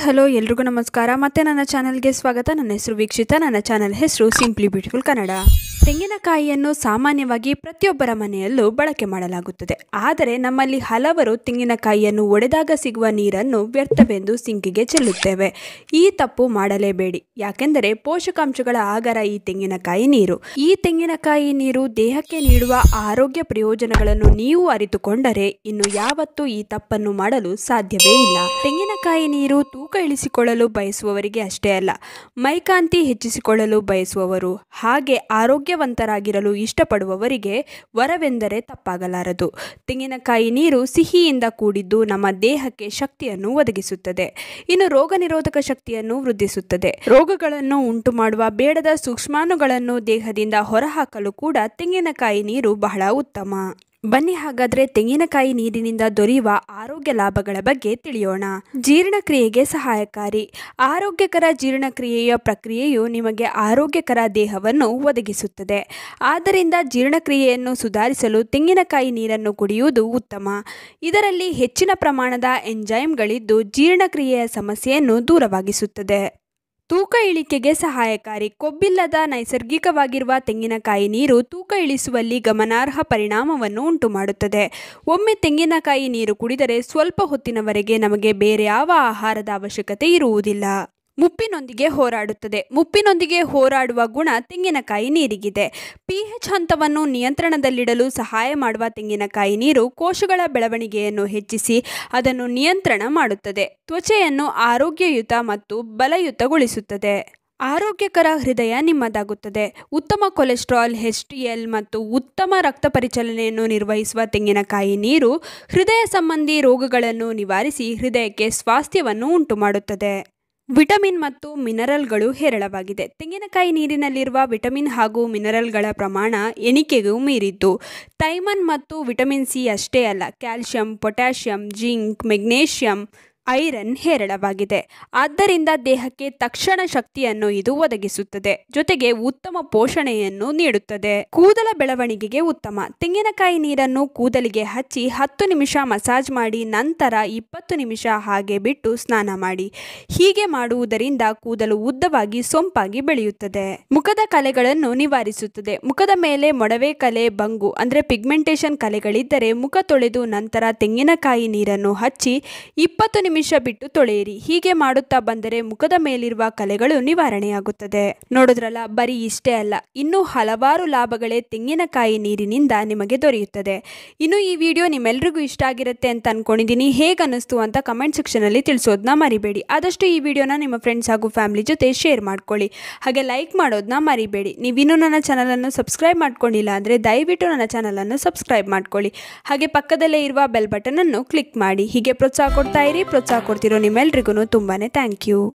hello ಎಲ್ರಿಗೂ ನಮಸ್ಕಾರ ಮತ್ತೆ ನನ್ನ ಚಾನಲ್ಗೆ ಸ್ವಾಗತ ನನ್ನ ಹೆಸರು ವೀಕ್ಷಿತ ನನ್ನ ಚಾನಲ್ ಹೆಸರು ಸಿಂಪ್ಲಿ ಬ್ಯೂಟಿಫುಲ್ ಕನ್ನಡ ತೆಂಗಿನಕಾಯಿಯನ್ನು ಸಾಮಾನ್ಯವಾಗಿ ಪ್ರತಿಯೊಬ್ಬರ ಮನೆಯಲ್ಲೂ ಬಳಕೆ ಮಾಡಲಾಗುತ್ತದೆ ಆದರೆ ನಮ್ಮಲ್ಲಿ ಹಲವರು ತೆಂಗಿನಕಾಯಿಯನ್ನು ಒಡೆದಾಗ ಸಿಗುವ ನೀರನ್ನು ವ್ಯರ್ಥವೆಂದು ಸಿಂಕಿಗೆ ಚೆಲ್ಲುತ್ತೇವೆ ಈ ತಪ್ಪು ಮಾಡಲೇಬೇಡಿ ಯಾಕೆಂದರೆ ಪೋಷಕಾಂಶಗಳ ಆಗರ ಈ ತೆಂಗಿನಕಾಯಿ ನೀರು ಈ ತೆಂಗಿನಕಾಯಿ ನೀರು ದೇಹಕ್ಕೆ ನೀಡುವ ಆರೋಗ್ಯ ಪ್ರಯೋಜನಗಳನ್ನು ನೀವು ಅರಿತುಕೊಂಡರೆ ಇನ್ನು ಯಾವತ್ತೂ ಈ ತಪ್ಪನ್ನು ಮಾಡಲು ಸಾಧ್ಯವೇ ಇಲ್ಲ ತೆಂಗಿನಕಾಯಿ ನೀರು ತೂಕ ಇಳಿಸಿಕೊಳ್ಳಲು ಬಯಸುವವರಿಗೆ ಅಷ್ಟೇ ಅಲ್ಲ ಮೈಕಾಂತಿ ಹೆಚ್ಚಿಸಿಕೊಳ್ಳಲು ಬಯಸುವವರು ಹಾಗೆ ಆರೋಗ್ಯವಂತರಾಗಿರಲು ಇಷ್ಟಪಡುವವರಿಗೆ ವರವೆಂದರೆ ತಪ್ಪಾಗಲಾರದು ತೆಂಗಿನಕಾಯಿ ನೀರು ಸಿಹಿಯಿಂದ ಕೂಡಿದ್ದು ನಮ್ಮ ದೇಹಕ್ಕೆ ಶಕ್ತಿಯನ್ನು ಒದಗಿಸುತ್ತದೆ ಇನ್ನು ರೋಗ ನಿರೋಧಕ ಶಕ್ತಿಯನ್ನು ವೃದ್ಧಿಸುತ್ತದೆ ರೋಗಗಳನ್ನು ಉಂಟು ಮಾಡುವ ಬೇಡದ ಸೂಕ್ಷ್ಮಾಣುಗಳನ್ನು ದೇಹದಿಂದ ಹೊರಹಾಕಲು ಕೂಡ ತೆಂಗಿನಕಾಯಿ ನೀರು ಬಹಳ ಉತ್ತಮ ಬನ್ನಿ ಹಾಗಾದ್ರೆ ತೆಂಗಿನಕಾಯಿ ನೀರಿನಿಂದ ದೊರೆಯುವ ಆರೋಗ್ಯ ಲಾಭಗಳ ಬಗ್ಗೆ ತಿಳಿಯೋಣ ಜೀರ್ಣಕ್ರಿಯೆಗೆ ಸಹಾಯಕಾರಿ ಆರೋಗ್ಯಕರ ಜೀರ್ಣಕ್ರಿಯೆಯ ಪ್ರಕ್ರಿಯೆಯು ನಿಮಗೆ ಆರೋಗ್ಯಕರ ದೇಹವನ್ನು ಒದಗಿಸುತ್ತದೆ ಆದ್ದರಿಂದ ಜೀರ್ಣಕ್ರಿಯೆಯನ್ನು ಸುಧಾರಿಸಲು ತೆಂಗಿನಕಾಯಿ ನೀರನ್ನು ಕುಡಿಯುವುದು ಉತ್ತಮ ಇದರಲ್ಲಿ ಹೆಚ್ಚಿನ ಪ್ರಮಾಣದ ಎಂಜೈಮ್ಗಳಿದ್ದು ಜೀರ್ಣಕ್ರಿಯೆಯ ಸಮಸ್ಯೆಯನ್ನು ದೂರವಾಗಿಸುತ್ತದೆ ತೂಕ ಇಳಿಕೆಗೆ ಸಹಾಯಕಾರಿ ಕೊಬ್ಬಿಲ್ಲದ ನೈಸರ್ಗಿಕವಾಗಿರುವ ತೆಂಗಿನಕಾಯಿ ನೀರು ತೂಕ ಇಳಿಸುವಲ್ಲಿ ಗಮನಾರ್ಹ ಪರಿಣಾಮವನ್ನು ಉಂಟುಮಾಡುತ್ತದೆ ಒಮ್ಮೆ ತೆಂಗಿನಕಾಯಿ ನೀರು ಕುಡಿದರೆ ಸ್ವಲ್ಪ ಹೊತ್ತಿನವರೆಗೆ ನಮಗೆ ಬೇರೆ ಯಾವ ಆಹಾರದ ಅವಶ್ಯಕತೆ ಇರುವುದಿಲ್ಲ ಮುಪ್ಪಿನೊಂದಿಗೆ ಹೋರಾಡುತ್ತದೆ ಮುಪ್ಪಿನೊಂದಿಗೆ ಹೋರಾಡುವ ಗುಣ ತೆಂಗಿನಕಾಯಿ ನೀರಿಗಿದೆ ಪಿಎಚ್ ಹಂತವನ್ನು ನಿಯಂತ್ರಣದಲ್ಲಿಡಲು ಸಹಾಯ ಮಾಡುವ ತೆಂಗಿನಕಾಯಿ ನೀರು ಕೋಶಗಳ ಬೆಳವಣಿಗೆಯನ್ನು ಹೆಚ್ಚಿಸಿ ಅದನ್ನು ನಿಯಂತ್ರಣ ಮಾಡುತ್ತದೆ ತ್ವಚೆಯನ್ನು ಆರೋಗ್ಯಯುತ ಮತ್ತು ಬಲಯುತಗೊಳಿಸುತ್ತದೆ ಆರೋಗ್ಯಕರ ಹೃದಯ ನಿಮ್ಮದಾಗುತ್ತದೆ ಉತ್ತಮ ಕೊಲೆಸ್ಟ್ರಾಲ್ ಎಲ್ ಮತ್ತು ಉತ್ತಮ ರಕ್ತ ಪರಿಚಲನೆಯನ್ನು ನಿರ್ವಹಿಸುವ ತೆಂಗಿನಕಾಯಿ ನೀರು ಹೃದಯ ಸಂಬಂಧಿ ರೋಗಗಳನ್ನು ನಿವಾರಿಸಿ ಹೃದಯಕ್ಕೆ ಸ್ವಾಸ್ಥ್ಯವನ್ನು ಉಂಟುಮಾಡುತ್ತದೆ ವಿಟಮಿನ್ ಮತ್ತು ಮಿನರಲ್ಗಳು ಹೇರಳವಾಗಿದೆ ತೆಂಗಿನಕಾಯಿ ನೀರಿನಲ್ಲಿರುವ ವಿಟಮಿನ್ ಹಾಗೂ ಮಿನರಲ್ಗಳ ಪ್ರಮಾಣ ಎಣಿಕೆಗೂ ಮೀರಿದ್ದು ಥೈಮನ್ ಮತ್ತು ವಿಟಮಿನ್ ಸಿ ಅಷ್ಟೇ ಅಲ್ಲ calcium potassium zinc magnesium iron ಹೇರಳವಾಗಿದೆ ಆದ್ದರಿಂದ ದೇಹಕ್ಕೆ ತಕ್ಷಣ ಶಕ್ತಿಯನ್ನು ಇದು ಒದಗಿಸುತ್ತದೆ ಜೊತೆಗೆ ಉತ್ತಮ ಪೋಷಣೆಯನ್ನು ನೀಡುತ್ತದೆ ಕೂದಲ ಬೆಳವಣಿಗೆಗೆ ಉತ್ತಮ ತೆಂಗಿನಕಾಯಿ ನೀರನ್ನು ಕೂದಲಿಗೆ ಹಚ್ಚಿ ಹತ್ತು ನಿಮಿಷ ಮಸಾಜ್ ಮಾಡಿ ನಂತರ ಇಪ್ಪತ್ತು ನಿಮಿಷ ಹಾಗೆ ಬಿಟ್ಟು ಸ್ನಾನ ಮಾಡಿ ಹೀಗೆ ಮಾಡುವುದರಿಂದ ಕೂದಲು ಉದ್ದವಾಗಿ ಸೊಂಪಾಗಿ ಬೆಳೆಯುತ್ತದೆ ಮುಖದ ಕಲೆಗಳನ್ನು ನಿವಾರಿಸುತ್ತದೆ ಮುಖದ ಮೇಲೆ ಮೊಡವೆ ಕಲೆ ಬಂಗು ಅಂದರೆ ಪಿಗ್ಮೆಂಟೇಷನ್ ಕಲೆಗಳಿದ್ದರೆ ಮುಖ ತೊಳೆದು ನಂತರ ತೆಂಗಿನಕಾಯಿ ನೀರನ್ನು ಹಚ್ಚಿ ಇಪ್ಪತ್ತು ನಿಮಿಷ ಬಿಟ್ಟು ತೊಳೆಯಿರಿ ಹೀಗೆ ಮಾಡುತ್ತಾ ಬಂದರೆ ಮುಖದ ಮೇಲಿರುವ ಕಲೆಗಳು ನಿವಾರಣೆಯಾಗುತ್ತದೆ ನೋಡಿದ್ರಲ್ಲ ಬರೀ ಇಷ್ಟೇ ಅಲ್ಲ ಇನ್ನೂ ಹಲವಾರು ಲಾಭಗಳೇ ತೆಂಗಿನಕಾಯಿ ನೀರಿನಿಂದ ನಿಮಗೆ ದೊರೆಯುತ್ತದೆ ಇನ್ನು ಈ ವಿಡಿಯೋ ನಿಮ್ಮೆಲ್ರಿಗೂ ಇಷ್ಟ ಆಗಿರುತ್ತೆ ಅಂತ ಅನ್ಕೊಂಡಿದ್ದೀನಿ ಹೇಗೆ ಅನ್ನಿಸ್ತು ಅಂತ ಕಮೆಂಟ್ ಸೆಕ್ಷನಲ್ಲಿ ತಿಳಿಸೋದನ್ನ ಮರಿಬೇಡಿ ಆದಷ್ಟು ಈ ವಿಡಿಯೋನ ನಿಮ್ಮ ಫ್ರೆಂಡ್ಸ್ ಹಾಗೂ ಫ್ಯಾಮಿಲಿ ಜೊತೆ ಶೇರ್ ಮಾಡ್ಕೊಳ್ಳಿ ಹಾಗೆ ಲೈಕ್ ಮಾಡೋದನ್ನ ಮರಿಬೇಡಿ ನೀವಿನ್ನೂ ನನ್ನ ಚಾನಲನ್ನು ಸಬ್ಸ್ಕ್ರೈಬ್ ಮಾಡ್ಕೊಂಡಿಲ್ಲ ಅಂದರೆ ದಯವಿಟ್ಟು ನನ್ನ ಚಾನಲನ್ನು ಸಬ್ಸ್ಕ್ರೈಬ್ ಮಾಡ್ಕೊಳ್ಳಿ ಹಾಗೆ ಪಕ್ಕದಲ್ಲೇ ಇರುವ ಬೆಲ್ ಬಟನನ್ನು ಕ್ಲಿಕ್ ಮಾಡಿ ಹೀಗೆ ಪ್ರೋತ್ಸಾಹ ಕೊಡ್ತಾ ಇರಿ ಪ್ರೋತ್ಸಾಹ ಕೊಡ್ತಿರೋ ನಿಮ್ಮೆಲ್ರಿಗೂ ತುಂಬಾ ಥ್ಯಾಂಕ್ ಯು